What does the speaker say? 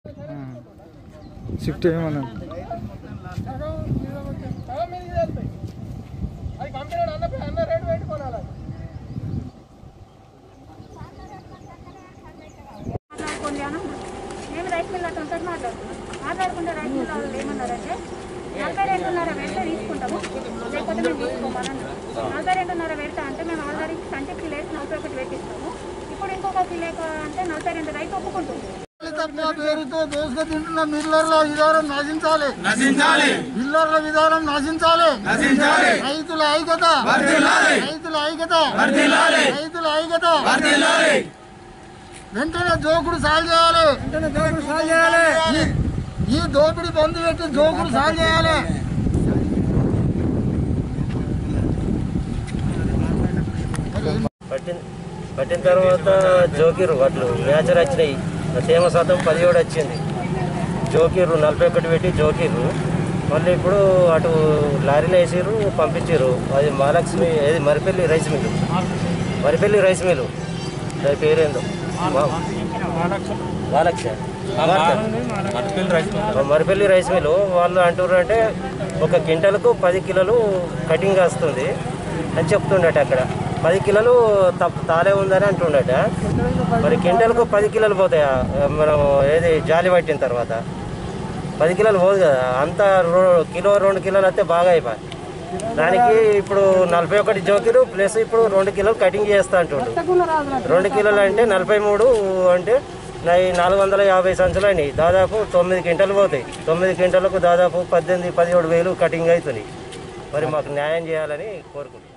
Shift చేయమన్నా అది పంపినాడు అన్న అన్న రేటు పెట్టుకోవాలి మాట్లాడుకోండి అని మేము రైస్ మిల్ అట్లా ఉంటుంది మాట్లాడుతున్నాం మాట్లాడుకుంటే రైస్ మిల్ వాళ్ళు ఏమన్నారంటే నలభై రెండున్నర పెడితే తీసుకుంటాము లేకపోతే మేము తీసుకోమని అన్నారు. నలభై రెండున్నర పెడతా అంటే మేము ఆల్రెడీ సంచి కిలేసి నలభై ఒకటి పెట్టిస్తాము ఇప్పుడు ఇంకొక కిలేక అంటే నలభై రెండు రైతు ఒప్పుకుంటుంది తక్కువ పేరుతో దోసుక తింటున్న మిల్లర్ల విధానం నశించాలి నశించాలి మిల్లర్ల విధానం నశించాలి నశించాలి రైతుల ఐక్యత రైతుల ఐక్యత రైతుల ఐక్యత వెంటనే జోకుడు సాల్వ్ చేయాలి వెంటనే జోకుడు సాల్వ్ చేయాలి ఈ దోపిడి బంధు పెట్టి జోకుడు సాల్వ్ చేయాలి పట్టిన పట్టిన తర్వాత జోకిరు వడ్లు మ్యాచర్ వచ్చినాయి తేమ శాతం పదిహేడు వచ్చింది జోకిర్రు నలభై ఒకటి పెట్టి జోకిర్రు మళ్ళీ ఇప్పుడు అటు లారీలో వేసిర్రు పంపించారు అది మహాలక్ష్మి ఏది Maripalli rice mill Maripalli rice mill దాని పేరేందో మా- మహాలక్ష్మి మరిపల్లి రైస్ మిల్లు వాళ్ళు అంటున్నారు అంటే ఒక క్వింటల్కు పది కిలోలు కటింగ్ వస్తుంది అని చెప్తుండట అక్కడ పది కిలోలు తప్ప తాలే ఉందని అంటుండట మరి క్వింటల్కు పది కిలోలు పోతాయా మనం ఏది జాలి పట్టిన తర్వాత పది కిలోలు పోదు కదా అంత రో- కిలో రెండు కిలోలు అయితే బాగా అయిపోయి దానికి ఇప్పుడు నలభై ఒకటి జోకిలు ప్లస్ ఇప్పుడు రెండు కిలోలు కటింగ్ చేస్తా అంటుండు రెండు కిలోలు అంటే నలభై మూడు అంటే నా ఈ నాలుగు వందల యాభై సంచులు అయినాయి దాదాపు తొమ్మిది క్వింటలు పోతాయి తొమ్మిది క్వింటలకు దాదాపు పద్దెనిమిది పదిహేడు వేలు కటింగ్ అవుతుంది మరి మాకు న్యాయం చేయాలని కోరుకుంటున్నాం